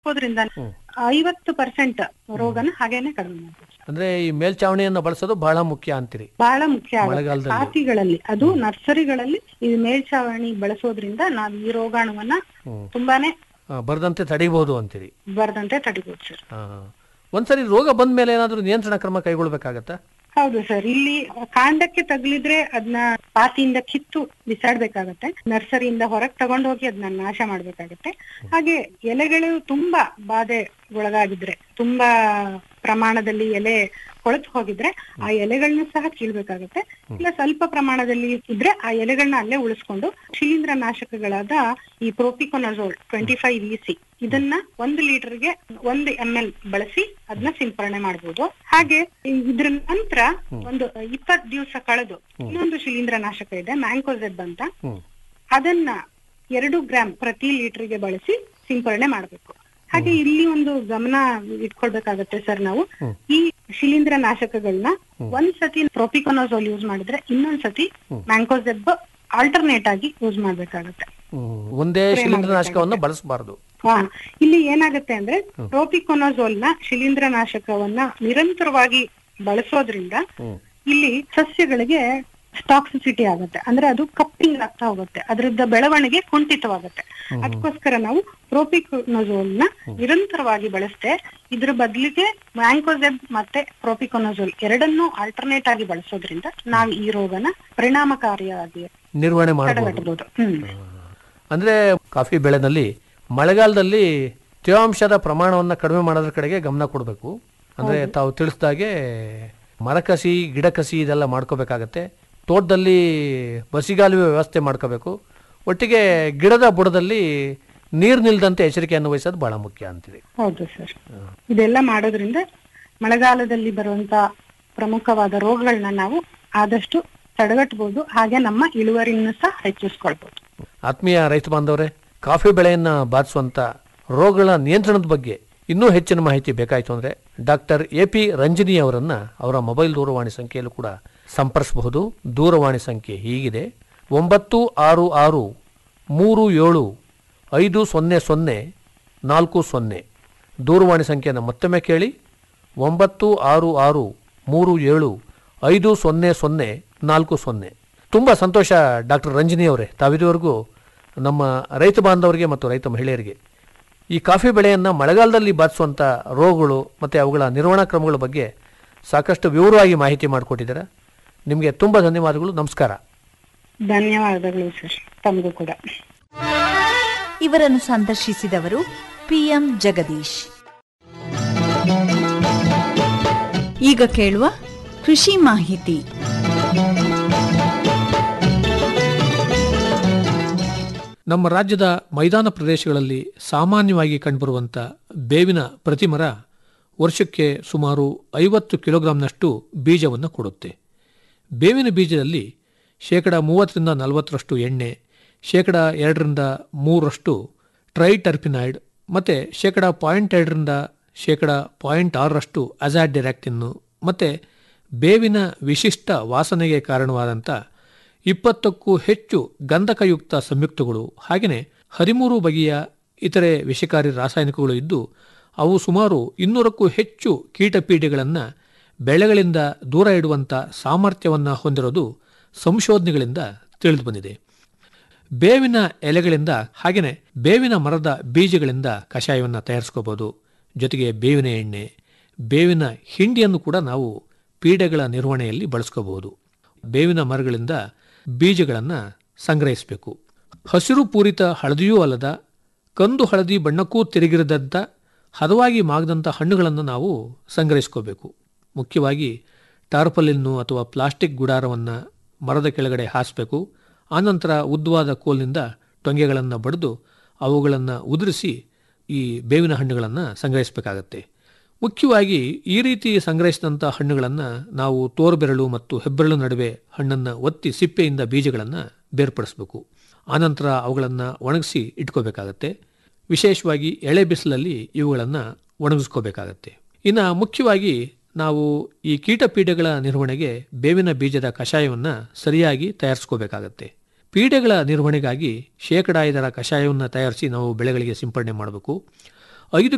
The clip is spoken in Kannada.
ಹೋದ್ರಿಂದ ಐವತ್ತು ಪರ್ಸೆಂಟ್ ರೋಗನ ಹಾಗೇನೆ ಕಡಿಮೆ ಮಾಡ್ಬೋದು ಅಂದ್ರೆ ಈ ಮೇಲ್ಚಾವಣಿಯನ್ನ ಬಳಸೋದು ಬಹಳ ಮುಖ್ಯ ಅಂತೀರಿ ಬಹಳ ಮುಖ್ಯ ಆಗುತ್ತೆ. ಮಳೆಗಾಲದಲ್ಲಿ. ಪಾತಿಗಳಲ್ಲಿ ಅದು ನರ್ಸರಿಗಳಲ್ಲಿ ಈ ಮೇಲ್ಛಾವಣಿ ಬಳಸೋದ್ರಿಂದ ನಾವು ಈ ರೋಗಾಣುವನ್ನ ಹ್ಮ್. ತುಂಬಾನೇ ಆ, ಬರದಂತೆ ತಡಿಬಹುದು ಅಂತೀರಿ ಬರದಂತೆ ತಡಿಬಹುದು ಸರ್ ಆ. ಒಂದ್ಸರಿ ರೋಗ ಬಂದ ಮೇಲೆ ಏನಾದ್ರೂ ನಿಯಂತ್ರಣ ಕ್ರಮ ಕೈಗೊಳ್ಬೇಕಾಗತ್ತಾ ಹೌದು ಸರ್ ಇಲ್ಲಿ ಕಾಂಡಕ್ಕೆ ತಗುಲಿದ್ರೆ ಅದನ್ನ ಪಾತಿಯಿಂದ ಕಿತ್ತು ಬಿಸಾಡ್ಬೇಕಾಗತ್ತೆ ನರ್ಸರಿಯಿಂದ ಹೊರಗೆ ತಗೊಂಡೋಗಿ ಅದನ್ನ ನಾಶ ಮಾಡ್ಬೇಕಾಗತ್ತೆ ಹಾಗೆ ಎಲೆಗಳು ತುಂಬಾ ಬಾಧೆಗೊಳಗಾಗಿದ್ರೆ ತುಂಬಾ ಪ್ರಮಾಣದಲ್ಲಿ ಎಲೆ ಕೊಳೆತು ಹೋಗಿದ್ರೆ ಆ ಎಲೆಗಳನ್ನ ಸಹ ಕೀಳ್ಬೇಕಾಗತ್ತೆ ಇಲ್ಲ ಸ್ವಲ್ಪ ಪ್ರಮಾಣದಲ್ಲಿ ಇದ್ರೆ ಆ ಎಲೆಗಳನ್ನ ಅಲ್ಲೇ ಉಳಿಸ್ಕೊಂಡು ಶಿಲೀಂಧ್ರ ನಾಶಕಗಳಾದ ಈ propiconazole twenty five E C ಇದನ್ನ ಒಂದು ಲೀಟರ್ಗೆ ಒಂದು ಎಂ ಎಲ್ ಬಳಸಿ ಅದನ್ನ ಸಿಂಪರಣೆ ಮಾಡಬಹುದು ಹಾಗೆ ಈ- ಇದ್ರ ನಂತರ ಒಂದು ಇಪ್ಪತ್ ದಿವಸ ಕಳೆದು ಇನ್ನೊಂದು ಶಿಲೀಂಧ್ರ ನಾಶಕ ಇದೆ ಮ್ಯಾಂಕೋಸೆಬ್ ಅಂತ ಹ್ಮ್ ಅದನ್ನ ಎರಡು ಗ್ರಾಮ್ ಪ್ರತಿ ಲೀಟರ್ಗೆ ಬಳಸಿ ಸಿಂಪರಣೆ ಮಾಡಬೇಕು ಹಾಗೆ ಇಲ್ಲಿ ಒಂದು ಗಮನ ಇಟ್ಕೊಳ್ಬೇಕಾಗತ್ತೆ ಸರ್ ನಾವು ಈ ಶಿಲೀಂಧ್ರ ನಾಶಕಗಳನ್ನ ಒಂದ್ ಸತಿ ಪ್ರೋಪಿಕೊನೋಸೋಲ್ ಯೂಸ್ ಮಾಡಿದ್ರೆ ಇನ್ನೊಂದ್ ಸತಿ ಮ್ಯಾಂಕೋಸೆಬ್ ಆಲ್ಟರ್ನೇಟ್ ಆಗಿ ಯೂಸ್ ಮಾಡ್ಬೇಕಾಗತ್ತೆ ಹ್ಮ್. ಒಂದೇ ಶಿಲೀಂಧ್ರನಾಶಕವನ್ನ ಬಳಸಬಾರದು ಹಾ ಇಲ್ಲಿ ಏನಾಗುತ್ತೆ ಅಂದ್ರೆ ಪ್ರೋಪಿಕೊನೋಸೋಲ್ ನ ಶಿಲೀಂಧ್ರ ನಾಶಕವನ್ನ ನಿರಂತರವಾಗಿ ಬಳಸೋದ್ರಿಂದ ಹ್ಮ್ ಇಲ್ಲಿ ಸಸ್ಯಗಳಿಗೆ ಟಾಕ್ಸಿಸಿಟಿ ಆಗುತ್ತೆ ಅಂದ್ರೆ ಅದು ಕಪ್ಪಿಂಗ್ ಆಗ್ತಾ ಹೋಗುತ್ತೆ ಅದರಿಂದ ಬೆಳವಣಿಗೆ ಕುಂಠಿತವಾಗುತ್ತೆ ಅದಕ್ಕೋಸ್ಕರ ನಾವು ಪ್ರೋಪಿಕೊನೋಸೋಲ್ ನ ನಿರಂತರವಾಗಿ ಬಳಸ್ತೆ ಇದ್ರ ಬದಲಿಗೆ ಮ್ಯಾಂಕೋಸೆಬ್ ಮತ್ತೆ ಪ್ರೋಪಿಕೊನೋಸೋಲ್ ಎರಡನ್ನೂ ಆಲ್ಟರ್ನೇಟ್ ಆಗಿ ಬಳಸೋದ್ರಿಂದ ನಾವು ಈ ರೋಗನ ಪರಿಣಾಮಕಾರಿಯಾಗಿ ನಿರ್ವಹಣೆ ಮಾಡಬಹುದು ತಡೆಗಟ್ಟಬಹುದು ಹ್ಮ್ ಅಂದ್ರೆ ಕಾಫಿ ಬೆಳೆನಲ್ಲಿ ಮಳೆಗಾಲದಲ್ಲಿ ತೇವಾಂಶದ ಪ್ರಮಾಣವನ್ನ ಕಡಿಮೆ ಮಾಡೋದ್ರ ಕಡೆಗೆ ಗಮನ ಕೊಡಬೇಕು ಅಂದ್ರೆ ತಾವು ತಿಳಿಸ್ದಾಗೆ ಮರಕಸಿ ಗಿಡಕಸಿ ಇದೆಲ್ಲ ಮಾಡ್ಕೋಬೇಕಾಗತ್ತೆ ತೋಟದಲ್ಲಿ ಬಸಿಗಾಲುವೆ ವ್ಯವಸ್ಥೆ ಮಾಡ್ಕೋಬೇಕು ಒಟ್ಟಿಗೆ ಗಿಡದ ಬುಡದಲ್ಲಿ ನೀರು ನಿಲ್ದಂತೆ ಎಚ್ಚರಿಕೆಯನ್ನು ವಹಿಸೋದು ಬಹಳ ಮುಖ್ಯ ಅಂತೀವಿ ಹೌದು ಸರ್ ಇದೆಲ್ಲ ಮಾಡೋದ್ರಿಂದ ಮಳೆಗಾಲದಲ್ಲಿ ಬರುವಂತ ಪ್ರಮುಖವಾದ ರೋಗಗಳನ್ನ ನಾವು ಆದಷ್ಟು ತಡೆಗಟ್ಟಬಹುದು ಹಾಗೆ ನಮ್ಮ ಇಳುವರಿಯನ್ನು ಸಹ ಹೆಚ್ಚಿಸ್ಕೊಳ್ಬಹುದು ಆತ್ಮೀಯ ರೈತ ಬಾಂಧವರೇ ಕಾಫಿ ಬೆಳೆಯನ್ನ ಬಾಧಿಸುವಂತ ರೋಗಗಳ ನಿಯಂತ್ರಣದ ಬಗ್ಗೆ ಇನ್ನೂ ಹೆಚ್ಚಿನ ಮಾಹಿತಿ ಬೇಕಾಯಿತು ಅಂದ್ರೆ ಡಾಕ್ಟರ್ ಎ ಪಿ ರಂಜನಿ ಅವರನ್ನ ಅವರ ಮೊಬೈಲ್ ದೂರವಾಣಿ ಸಂಖ್ಯೆಯಲ್ಲೂ ಕೂಡ ಸಂಪರ್ಸಬಹುದು ದೂರವಾಣಿ ಸಂಖ್ಯೆ ಹೀಗಿದೆ ಒಂಬತ್ತು ಆರು ಆರು ಮೂರು ಏಳು ಐದು ಸೊನ್ನೆ ಸೊನ್ನೆ ನಾಲ್ಕು ಸೊನ್ನೆ ದೂರವಾಣಿ ಸಂಖ್ಯೆಯನ್ನು ಮತ್ತೊಮ್ಮೆ ಕೇಳಿ ಒಂಬತ್ತು ಆರು ಆರು ಮೂರು ಏಳು ಐದು ಸೊನ್ನೆ ಸೊನ್ನೆ ನಾಲ್ಕು ಸೊನ್ನೆ ತುಂಬ ಸಂತೋಷ ಡಾಕ್ಟರ್ ರಂಜನಿ ಅವರೇ ತಾವಿದುವರೆಗೂ ನಮ್ಮ ರೈತ ಬಾಂಧವರಿಗೆ ಮತ್ತು ರೈತ ಮಹಿಳೆಯರಿಗೆ ಈ ಕಾಫಿ ಬೆಳೆಯನ್ನು ಮಳೆಗಾಲದಲ್ಲಿ ಬಾಧಿಸುವಂಥ ರೋಗಗಳು ಮತ್ತು ಅವುಗಳ ನಿರ್ವಹಣಾ ಕ್ರಮಗಳ ಬಗ್ಗೆ ಸಾಕಷ್ಟು ವಿವರವಾಗಿ ಮಾಹಿತಿ ಮಾಡಿಕೊಟ್ಟಿದ್ದೀರಾ ನಿಮಗೆ ತುಂಬ ಧನ್ಯವಾದಗಳು ನಮಸ್ಕಾರ ಧನ್ಯವಾದಗಳು ಸರ್ ತಮಗೂ ಕೂಡ ಇವರನ್ನು ಸಂದರ್ಶಿಸಿದವರು ಪಿಎಂ ಜಗದೀಶ್ ಈಗ ಕೇಳುವ ಕೃಷಿ ಮಾಹಿತಿ ನಮ್ಮ ರಾಜ್ಯದ ಮೈದಾನ ಪ್ರದೇಶಗಳಲ್ಲಿ ಸಾಮಾನ್ಯವಾಗಿ ಕಂಡುಬರುವಂಥ ಬೇವಿನ ಪ್ರತಿಮರ ವರ್ಷಕ್ಕೆ ಸುಮಾರು ಐವತ್ತು ಕಿಲೋಗ್ರಾಂನಷ್ಟು ಬೀಜವನ್ನು ಕೊಡುತ್ತೆ ಬೇವಿನ ಬೀಜದಲ್ಲಿ ಶೇಕಡ ಮೂವತ್ತರಿಂದ ನಲವತ್ತರಷ್ಟು ಎಣ್ಣೆ ಶೇಕಡ ಎರಡರಿಂದ ಮೂರರಷ್ಟು ಟ್ರೈಟರ್ಪಿನಾಯ್ಡ್ ಮತ್ತು ಶೇಕಡ ಪಾಯಿಂಟ್ ಎರಡರಿಂದ ಶೇಕಡ ಪಾಯಿಂಟ್ ಆರರಷ್ಟು ಅಜಾಡ್ಡಿರಾಕ್ಟಿನ್ನು ಮತ್ತು ಬೇವಿನ ವಿಶಿಷ್ಟ ವಾಸನೆಗೆ ಕಾರಣವಾದಂಥ ಇಪ್ಪತ್ತಕ್ಕೂ ಹೆಚ್ಚು ಗಂಧಕಯುಕ್ತ ಸಂಯುಕ್ತಗಳು ಹಾಗೆಯೇ ಹದಿಮೂರು ಬಗೆಯ ಇತರೆ ವಿಷಕಾರಿ ರಾಸಾಯನಿಕಗಳು ಇದ್ದು ಅವು ಸುಮಾರು ಇನ್ನೂರಕ್ಕೂ ಹೆಚ್ಚು ಕೀಟಪೀಡೆಗಳನ್ನು ಬೆಳೆಗಳಿಂದ ದೂರ ಇಡುವಂಥ ಸಾಮರ್ಥ್ಯವನ್ನು ಹೊಂದಿರೋದು ಸಂಶೋಧನೆಗಳಿಂದ ತಿಳಿದು ಬಂದಿದೆ ಬೇವಿನ ಎಲೆಗಳಿಂದ ಹಾಗೆಯೇ ಬೇವಿನ ಮರದ ಬೀಜಗಳಿಂದ ಕಷಾಯವನ್ನು ತಯಾರಿಸ್ಕೋಬೋದು ಜೊತೆಗೆ ಬೇವಿನ ಎಣ್ಣೆ ಬೇವಿನ ಹಿಂಡಿಯನ್ನು ಕೂಡ ನಾವು ಪೀಡೆಗಳ ನಿರ್ವಹಣೆಯಲ್ಲಿ ಬಳಸ್ಕೋಬಹುದು ಬೇವಿನ ಮರಗಳಿಂದ ಬೀಜಗಳನ್ನು ಸಂಗ್ರಹಿಸಬೇಕು ಹಸಿರು ಪೂರಿತ ಹಳದಿಯೂ ಅಲ್ಲದ ಕಂದು ಹಳದಿ ಬಣ್ಣಕ್ಕೂ ತಿರುಗಿರದಂಥ ಹದವಾಗಿ ಮಾಗದಂಥ ಹಣ್ಣುಗಳನ್ನು ನಾವು ಸಂಗ್ರಹಿಸ್ಕೋಬೇಕು ಮುಖ್ಯವಾಗಿ ಟಾರ್ಪಲಿನ್ನು ಅಥವಾ ಪ್ಲಾಸ್ಟಿಕ್ ಗುಡಾರವನ್ನು ಮರದ ಕೆಳಗಡೆ ಹಾಸಬೇಕು ಆನಂತರ ಉದ್ದವಾದ ಕೋಲಿನಿಂದ ಟೊಂಗೆಗಳನ್ನು ಬಡಿದು ಅವುಗಳನ್ನು ಉದುರಿಸಿ ಈ ಬೇವಿನ ಹಣ್ಣುಗಳನ್ನು ಸಂಗ್ರಹಿಸಬೇಕಾಗತ್ತೆ ಮುಖ್ಯವಾಗಿ ಈ ರೀತಿ ಸಂಗ್ರಹಿಸಿದಂಥ ಹಣ್ಣುಗಳನ್ನು ನಾವು ತೋರ್ಬೆರಳು ಮತ್ತು ಹೆಬ್ಬೆರಳು ನಡುವೆ ಹಣ್ಣನ್ನು ಒತ್ತಿ ಸಿಪ್ಪೆಯಿಂದ ಬೀಜಗಳನ್ನು ಬೇರ್ಪಡಿಸಬೇಕು ಆನಂತರ ಅವುಗಳನ್ನು ಒಣಗಿಸಿ ಇಟ್ಕೋಬೇಕಾಗತ್ತೆ ವಿಶೇಷವಾಗಿ ಎಳೆ ಬಿಸಿಲಲ್ಲಿ ಇವುಗಳನ್ನು ಒಣಗಿಸ್ಕೋಬೇಕಾಗತ್ತೆ ಇನ್ನು ಮುಖ್ಯವಾಗಿ ನಾವು ಈ ಕೀಟಪೀಡೆಗಳ ನಿರ್ವಹಣೆಗೆ ಬೇವಿನ ಬೀಜದ ಕಷಾಯವನ್ನು ಸರಿಯಾಗಿ ತಯಾರಿಸ್ಕೋಬೇಕಾಗತ್ತೆ ಪೀಡೆಗಳ ನಿರ್ವಹಣೆಗಾಗಿ ಶೇಕಡ ಐದರ ಕಷಾಯವನ್ನು ತಯಾರಿಸಿ ನಾವು ಬೆಳೆಗಳಿಗೆ ಸಿಂಪಡಣೆ ಮಾಡಬೇಕು ಐದು